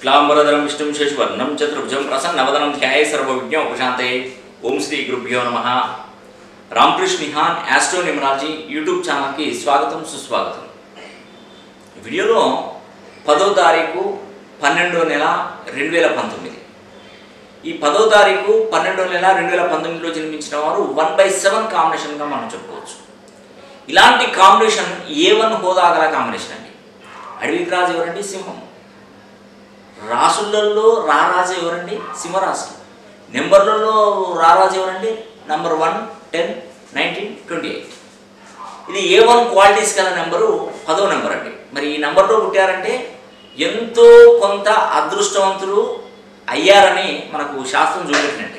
శుక్లాంబరధరం విష్ణుం శశివర్ణం చతుర్భుజం ప్రసన్నవదనం ధ్యాయ సర్వవిజ్ఞ ఉపశాంతే ఓం శ్రీ గురుభ్యో నమ రామకృష్ణ నిహాన్ యాస్ట్రో న్యూమరాలజీ యూట్యూబ్ ఛానల్కి స్వాగతం సుస్వాగతం ఈ వీడియోలో పదో తారీఖు పన్నెండో నెల రెండు వేల పంతొమ్మిది ఈ పదో తారీఖు పన్నెండో నెల రెండు వేల పంతొమ్మిదిలో జన్మించిన వారు వన్ బై సెవెన్ కాంబినేషన్గా మనం చెప్పుకోవచ్చు ఇలాంటి కాంబినేషన్ ఏ వన్ హోదా గల కాంబినేషన్ అండి అడవికి రాజు ఎవరండి సింహం రాసులలో రారాజు ఎవరండి సింహరాశి నెంబర్లలో రారాజు ఎవరండి number one ten nineteen twenty eight ఇది ఏ వన్ క్వాలిటీస్ గల నెంబరు పదో నెంబర్ అండి మరి ఈ నెంబర్లో పుట్టారంటే ఎంతో కొంత అదృష్టవంతులు అయ్యారని మనకు శాస్త్రం చూపెట్టినట్టే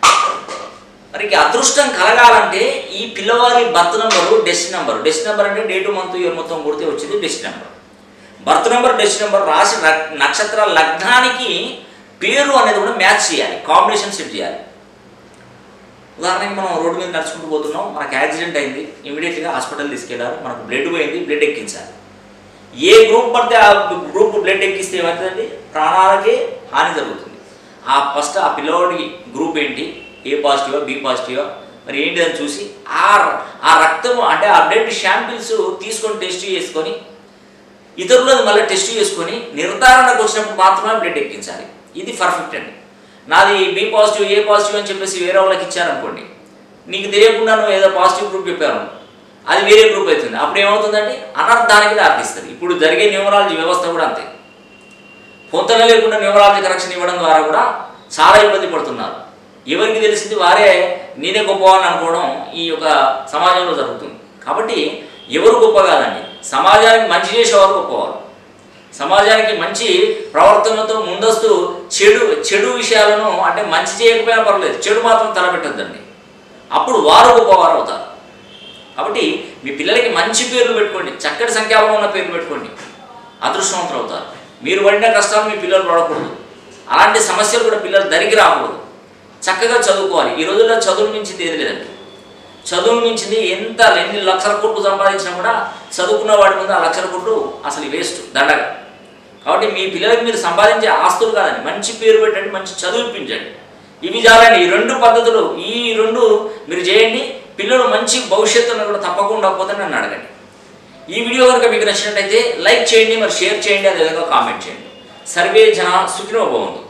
మరి ఈ అదృష్టం కలగాలంటే ఈ పిల్లవారి బర్త్ నెంబరు డెస్ట్ నెంబర్ డెస్ట్ నెంబర్ అంటే డేటు మంత్ ఇయర్ మొత్తం కొడితే వచ్చేది డెస్ట్ నెంబర్ బర్త్ నెంబర్ డెస్ట్ నెంబర్ రాసి ర- నక్షత్ర లగ్నానికి పేరు అనేది కూడా మ్యాచ్ చేయాలి కాంబినేషన్ సెట్ చేయాలి ఉదాహరణకి మనం రోడ్డు మీద నడుచుకుంటూ పోతున్నాం మనకు యాక్సిడెంట్ అయింది ఇమీడియట్గా హాస్పిటల్ తీసుకెళ్ళాలి మనకు బ్లడ్ పోయింది బ్లడ్ ఎక్కించాలి ఏ గ్రూప్ పడితే ఆ గ్రూప్ బ్లడ్ ఎక్కిస్తే ఏమవుతుందండి ప్రాణాలకే హాని జరుగుతుంది ఆ ఫస్ట్ ఆ పిల్లవాడి గ్రూప్ ఏంటి ఏ పాజిటివా బి పాజిటివా మరి ఏంటి అని చూసి ఆ ఆ రక్తము అంటే ఆ బ్లడ్ శాంపిల్స్ తీసుకొని టెస్ట్ చేసుకొని ఇతరులది మళ్ళీ టెస్ట్ చేసుకొని నిర్ధారణకు వచ్చినప్పుడు మాత్రమే బ్లడ్ ఎక్కించాలి ఇది పర్ఫెక్ట్ అండి నాది బి పాజిటివ్ ఏ పాజిటివ్ అని చెప్పేసి వేరే వాళ్ళకి ఇచ్చారనుకోండి నీకు తెలియకుండా నువ్వు ఏదో పాజిటివ్ గ్రూప్ చెప్పాను అది వేరే గ్రూప్ అవుతుంది అప్పుడు ఏమవుతుందండి అనర్థానికి దారితీస్తుంది ఇప్పుడు జరిగే న్యూమరాలజీ వ్యవస్థ కూడా అంతే పొంతన లేకుండా న్యూమరాలజీ కరెక్షన్ ఇవ్వడం ద్వారా కూడా చాలా ఇబ్బంది పడుతున్నారు ఎవరికి తెలిసింది వారే నేనే గొప్పవాన్ని అనుకోవడం ఈ యొక్క సమాజంలో జరుగుతుంది కాబట్టి ఎవరు గొప్ప కాదండి సమాజానికి మంచి చేసేవారు గొప్పవారు సమాజానికి మంచి ప్రవర్తనతో ముందస్తు చెడు చెడు విషయాలను అంటే మంచి చేయకపోయినా పర్లేదు చెడు మాత్రం తలపెట్టద్దండి అప్పుడు వారు గొప్పవారు అవుతారు కాబట్టి మీ పిల్లలకి మంచి పేర్లు పెట్టుకోండి చక్కటి సంఖ్యాబలం ఉన్న పేర్లు పెట్టుకోండి అదృష్టవంతులు అవుతారు మీరు పడిన కష్టాలు మీ పిల్లలు పడకూడదు అలాంటి సమస్యలు కూడా పిల్లలు దరికి రాకూడదు చక్కగా చదువుకోవాలి ఈ రోజుల్లో చదువు మించింది ఏది లేదండి చదువు మించింది ఎంత ఎన్ని లక్షల కోట్లు సంపాదించినా కూడా చదువుకున్న వాడి ముందు ఆ లక్షల కోట్లు అసలు వేస్ట్ దండగా కాబట్టి మీ పిల్లలకి మీరు సంపాదించే ఆస్తులు కాదండి మంచి పేరు పెట్టండి మంచి చదివిపించండి ఇవి చాలండి ఈ రెండు పద్ధతులు ఈ రెండు మీరు చేయండి పిల్లలు మంచి భవిష్యత్తును కూడా తప్పకుండా పోతే నన్ను అడగండి ఈ వీడియో కనుక మీకు నచ్చినట్టయితే లైక్ చేయండి మరి షేర్ చేయండి అదేవిధంగా కామెంట్ చేయండి సర్వే జన సుఖినో బాగుంది